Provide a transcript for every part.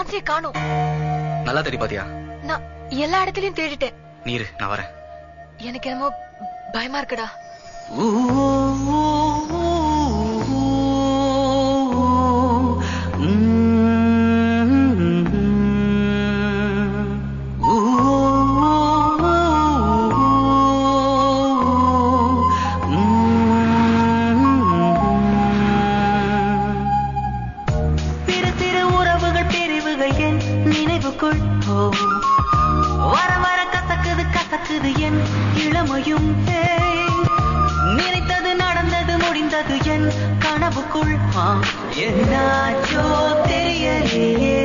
சான்ஸே காணோம் நல்லா தேடி பாத்தியா நான் எல்லா இடத்துலயும் தேடிட்டேன் நீரு நான் வரேன் எனக்கு என்னமோ பயமா இருக்குடா திரு திரு உறவுகள் பிரிவுகள் என் நினைவுக்குள் ஓ வர வர கசக்குது கசக்குது என் இளமையும் ஏய். நினைத்தது நடந்தது முடிந்தது என் கனவுக்குள் ஆ, என்னாச்சோ தெரியலையே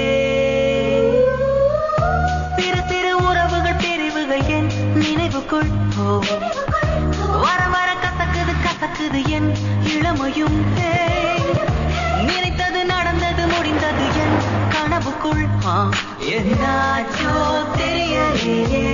திரு திரு உறவுகள் பிரிவுகள் என் நினைவுக்குள் ஓ வர வர கசக்குது கசக்குது என் இளமையும் ஏய். நினைத்தது நடந்தது முடிந்தது என் கனவுக்குள் ஆ, என்னாச்சோ தெரியலையே